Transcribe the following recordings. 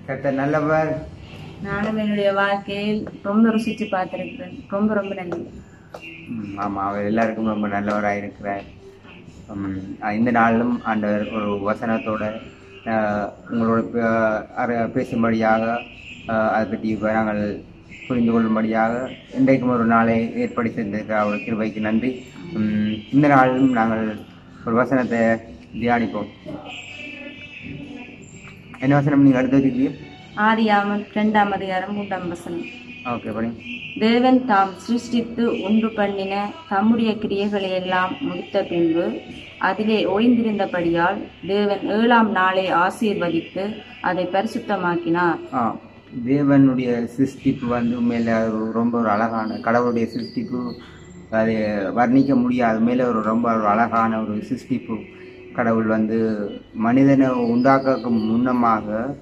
கர்த்தர் நல்லவர் நானும் என்னுடைய வாழ்க்கையில் ரொம்ப ருசிச்சு பார்த்திருக்கிறேன் ரொம்ப ரொம்ப நன்றி ம், ஆமா அவர் எல்லாருக்கும் ரொம்ப நல்லவராக இருக்கிறார் ம், இந்த நாளிலும் ஆண்டவர் ஒரு வசனத்தோட ஆஹ், உங்களோட பே- அர- பேசும்படியாக ஆஹ், அதை பற்றி இப்ப நாங்கள் புரிந்து கொள்ளும்படியாக இன்றைக்கும் ஒரு நாளை ஏற்படுத்தி தந்திருக்கிற அவர் கிருபைக்கு நன்றி ம், இந்த நாளிலும் நாங்கள் ஒரு வசனத்தை தியானிப்போம் என்ன வசனம் நீங்கள் அடுத்து வச்சுக்கிறீங்க ஆதியாமம் இரண்டாம் அதிகாரம் மூன்றாம் வசனம் ஓகே படி தேவன் தாம் சிருஷ்டித்து உண்டு பண்ணின தம்முடைய கிரியைகளை எல்லாம் முடித்த பின்பு அதிலே ஓய்ந்திருந்தபடியால் தேவன் ஏழாம் நாளை ஆசீர்வதித்து அதை பரிசுத்தமாக்கினார் ஆ தேவனுடைய சிருஷ்டிப்பு வந்து உண்மையில ஒரு ரொம்ப ஒரு அழகான கடவுளுடைய சிருஷ்டிப்பு அது வர்ணிக்க முடியாது மேலே ஒரு ரொம்ப ஒரு அழகான ஒரு சிருஷ்டிப்பு கடவுள் வந்து மனிதனை உண்டாக்க முன்னமாக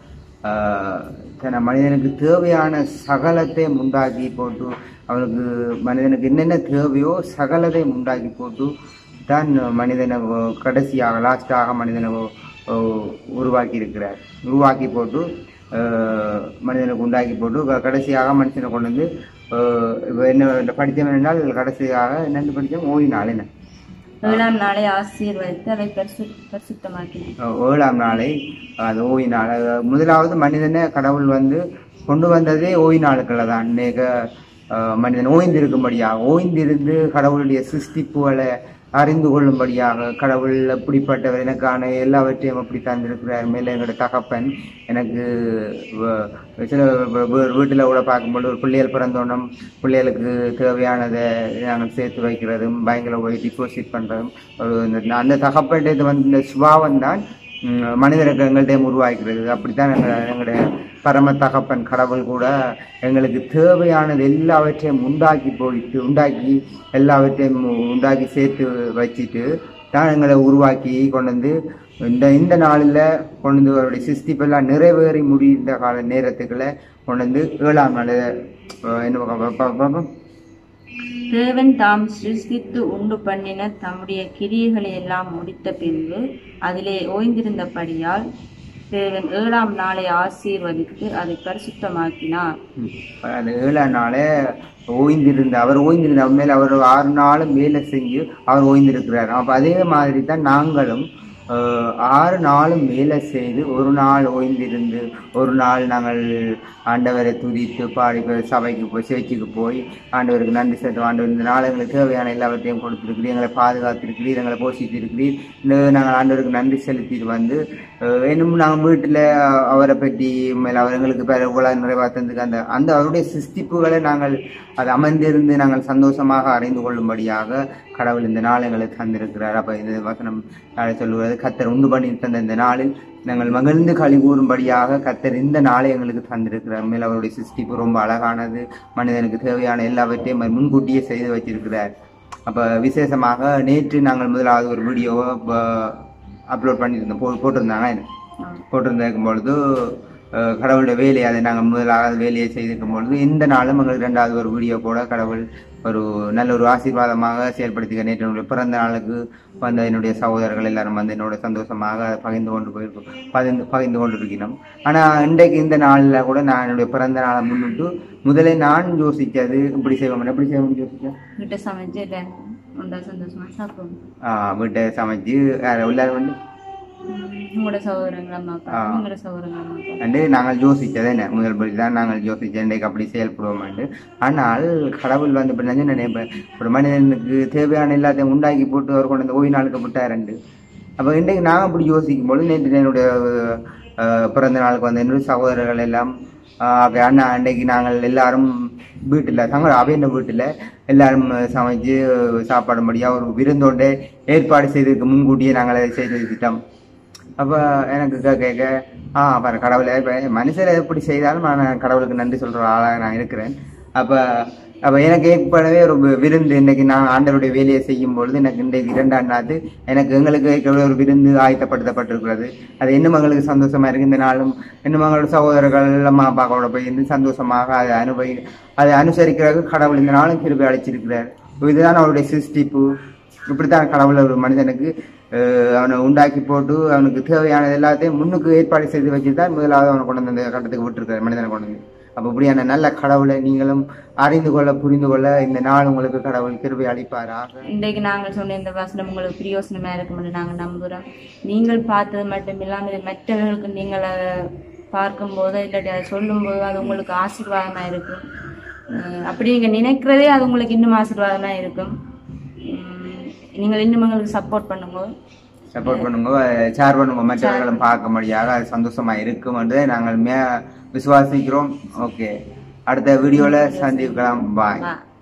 ஆஹ், தன மனிதனுக்கு தேவையான சகலத்தையும் உண்டாக்கி போட்டு அவனுக்கு மனிதனுக்கு என்னென்ன தேவையோ சகலத்தையும் உண்டாக்கி போட்டு தான் மனிதனை கடைசியாக லாஸ்டாக மனிதனை உ- உருவாக்கி இருக்கிறார் உருவாக்கி போட்டு ஆஹ், மனிதனுக்கு உண்டாக்கி போட்டு க- கடைசியாக மனுஷனை கொண்டு வந்து ஆஹ், இப்ப என்ன படித்தோம் என்றால் கடைசியாக என்னென்னு படித்தோம் ஓய்நாள் என்ன ஏழாம் நாளை ஆசீர்வதித்து அதை பரிசு பரிசுத்தமாக்கினார் ஏழாம் நாளை அது ஓய் நாள் அது முதலாவது மனிதனை கடவுள் வந்து கொண்டு வந்ததே ஓய் நாளுக்களை தான் அநேக அஹ், மனிதன் ஓய்ந்திருக்கும்படியாக ஓய்ந்திருந்து கடவுளுடைய சிருஷ்டிப்புகளை அறிந்து கொள்ளும்படியாக கடவுள் எப்படிப்பட்டவர் எனக்கான எல்லாவற்றையும் அப்படி தந்திருக்கிறார் மேலே எங்களோட தகப்பன் எனக்கு வ- சில வீட்டில் கூட பார்க்கும்போது ஒரு பிள்ளைகள் பிறந்தோன்னும் பிள்ளைகளுக்கு தேவையானதை நாங்கள் சேர்த்து வைக்கிறதும் பேங்கில் போய் டிபாசிட் பண்ணுறதும் ஒரு இந்த- அந்த தகப்பன் இது வந்து இந்த சுபாவம் தான் ம், மனிதனுக்கு எங்கள்கிட்ட உருவாக்கிறது அப்படித்தான் எங்கள் எங்களுடைய பரம தகப்பன் கடவுள் கூட எங்களுக்கு தேவையானது எல்லாவற்றையும் உண்டாக்கி போயிட்டு உண்டாக்கி எல்லாவற்றையும் உண்டாக்கி சேர்த்து வச்சுட்டு தான் எங்களை உருவாக்கி கொண்டு வந்து இந்த இந்த நாளில் கொண்டு வந்து அவருடைய சிஸ்டிப்பெல்லாம் நிறைவேறி முடிந்த கால நேரத்துக்குள்ள கொண்டு வந்து ஏழாம் நாள் அஹ், என்ன பா- பா- பா- பார்ப்போம் தேவன் தாம் சிருஷ்டித்து உண்டு பண்ணின தம்முடைய கிரியைகளை எல்லாம் முடித்த பின்பு அதிலே ஓய்ந்திருந்தபடியால் தேவன் ஏழாம் நாளை ஆசீர்வதித்து அதை பரிசுத்தமாக்கினார் ம். அந்த ஏழாம் நாளே ஓய்ந்திருந்த அவர் ஓய்ந்திருந்த அவர் மேல அவர் ஆறு நாளும் வேலை செஞ்சு அவர் ஓய்ந்திருக்கிறார் அப்போ அதே மாதிரி தான் நாங்களும் அஹ், ஆறு நாளும் வேலை செய்து ஒரு நாள் ஓய்ந்திருந்து ஒரு நாள் நாங்கள் ஆண்டவரை துதித்து பாடி போய் சபைக்கு போய் சேர்ச்சிக்கு போய் ஆண்டவருக்கு நன்றி செலுத்தும் ஆண்டவர் இந்த நாள் எங்களுக்கு தேவையான எல்லாவற்றையும் கொடுத்துருக்கிறீர் எங்களை பாதுகாத்திருக்கிறீர் எங்களை போஷித்திருக்கிறீர் இந்த நாங்கள் ஆண்டவருக்கு நன்றி செலுத்திட்டு வந்து அஹ், இன்னும் நாங்கள் வீட்டில் அவரை பற்றி மேல் அவர் எங்களுக்கு பேர் இவ்வளவு நிறைவாக தந்துக்கு அந்த அந்த அவருடைய சிஸ்டிப்புகளை நாங்கள் அது அமர்ந்திருந்து நாங்கள் சந்தோஷமாக அறிந்து கொள்ளும்படியாக கடவுள் இந்த நாள் எங்களுக்கு தந்திருக்கிறார் அப்போ இந்த வசனம் நாளை சொல்லுவது கத்தர் உண்டு பண்ணி தந்த இந்த நாளில் நாங்கள் மகிழ்ந்து களி கூறும்படியாக கத்தர் இந்த நாளை எங்களுக்கு தந்திருக்கிறார் மேல் அவருடைய சிஸ்டிப்பு ரொம்ப அழகானது மனிதனுக்கு தேவையான எல்லாவற்றையும் அவர் முன்கூட்டியே செய்து வச்சிருக்கிறார் அப்போ விசேஷமாக நேற்று நாங்கள் முதலாவது ஒரு வீடியோவை அப்லோட் பண்ணியிருந்தோம் போ போட்டிருந்தாங்க போட்டிருந்திருக்கும் பொழுது அஹ், கடவுளுடைய வேலையை அதை நாங்கள் முதலாவது வேலையை செய்திருக்கும் பொழுது இந்த நாளும் எங்களுக்கு ரெண்டாவது ஒரு வீடியோ கூட கடவுள் ஒரு நல்ல ஒரு ஆசீர்வாதமாக செயல்படுத்திக்க நேற்று என்னுடைய பிறந்த நாளுக்கு வந்த என்னுடைய சகோதரர்கள் எல்லாரும் வந்து என்னோட சந்தோஷமாக அதை பகிர்ந்து கொண்டு போயிருக்கோம் பகிர்ந்து பகிர்ந்து கொண்டு இருக்கிறோம் ஆனால் இன்றைக்கு இந்த நாளில் கூட நான் என்னுடைய பிறந்த நாளை முன்னிட்டு முதலே நான் யோசித்தது இப்படி செய்வோம் எப்படி செய்வோம்னு யோசித்தேன் வீட்டை சமைச்சு எல்லாரும் உண்டா சந்தோஷமா சாப்பிடுவோம் ஆஹ் வீட்டை சமைச்சு யார் எல்லாரும் வந்து உங்களோட சகோதரங்கள் அம்மா அப்பா ஆ. உங்களோட சகோதரங்கள் அம்மா அப்பா என்று நாங்கள் யோசித்தது என்ன முதல் படி தான் நாங்கள் யோசிச்ச இன்றைக்கு அப்படி செயல்படுவோம் என்று ஆனால் கடவுள் வந்து இப்படி நினைச்சு நினைப்பேன் ஒரு மனிதனுக்கு தேவையான எல்லாத்தையும் உண்டாக்கி போட்டு அவர் கொண்டு வந்து ஓய்வு நாளுக்கு விட்டாரண்டு அப்போ இன்றைக்கு நாங்கள் அப்படி யோசிக்கும் பொழுது நேற்று என்னுடைய அஹ், பிறந்த நாளுக்கு வந்த என்னுடைய சகோதரர்கள் எல்லாம் ஆஹ், அப்ப அண்ணா அன்றைக்கு நாங்கள் எல்லாரும் வீட்டில் தங்கள் அவையின் வீட்டில் எல்லாரும் சமைச்சு சாப்பாடும்படியாக ஒரு விருந்தோண்டே ஏற்பாடு செய்ததுக்கு முன்கூட்டியே நாங்கள் அதை செய்து வச்சுட்டோம் அப்போ எனக்கு கேட்க கேட்க ஆ பாரு கடவுளை இப்போ மனுஷரை எப்படி செய்தாலும் நான் கடவுளுக்கு நன்றி சொல்கிற ஆளாக நான் இருக்கிறேன் அப்போ அப்போ எனக்கு ஏற்படவே ஒரு வி- விருந்து இன்னைக்கு நான் ஆண்டவருடைய வேலையை செய்யும் பொழுது எனக்கு இன்றைக்கு இரண்டாம் நாள் எனக்கு எங்களுக்கு ஏற்கனவே ஒரு விருந்து ஆயத்தப்படுத்தப்பட்டிருக்கிறது அது இன்னும் எங்களுக்கு சந்தோஷமா இருக்கு இந்த நாளும் இன்னும் எங்களோட சகோதரர்கள் அம்மா அப்பா கூட போய் இருந்து சந்தோஷமாக அதை அனுபவி அதை அனுசரிக்கிறதுக்கு கடவுள் இந்த நாளும் கிருபை அழைச்சிருக்கிறார் இதுதான் அவருடைய சிருஷ்டிப்பு இப்படித்தான் கடவுள் ஒரு மனிதனுக்கு அஹ், அவனை உண்டாக்கி போட்டு அவனுக்கு தேவையானது எல்லாத்தையும் முன்னுக்கு ஏற்பாடு செய்து வச்சு தான் முதலாவது அவனை கொண்டு வந்து அந்த கட்டத்துக்கு விட்டுருக்காரு மனிதனை கொண்டு வந்து அப்போ இப்படியான நல்ல கடவுளை நீங்களும் அறிந்து கொள்ள புரிந்து கொள்ள இந்த நாள் உங்களுக்கு கடவுள் கிருபை அளிப்பாராக இன்றைக்கு நாங்கள் சொன்ன இந்த வசனம் உங்களுக்கு பிரயோசனமா இருக்கும்னு நாங்கள் நம்புகிறோம் நீங்கள் பார்த்தது மட்டும் இல்லாமல் இது மற்றவர்களுக்கு நீங்கள் அதை பார்க்கும்போது இல்லாட்டி அதை சொல்லும்போது அது உங்களுக்கு ஆசீர்வாதமா இருக்கும் அஹ் அப்படி நீங்கள் நினைக்கிறதே அது உங்களுக்கு இன்னும் ஆசீர்வாதமா இருக்கும் உம் நீங்கள் இன்னும் எங்களுக்கு சப்போர்ட் பண்ணுங்க சப்போர்ட் பண்ணுங்க ஷேர் பண்ணுங்க மற்றவர்களும் பார்க்க முடியாது அது சந்தோஷமா இருக்கும் என்று நாங்கள் மே விசுவாசிக்கிறோம் ஓகே அடுத்த வீடியோல சந்திக்கலாம் பாய் Bye.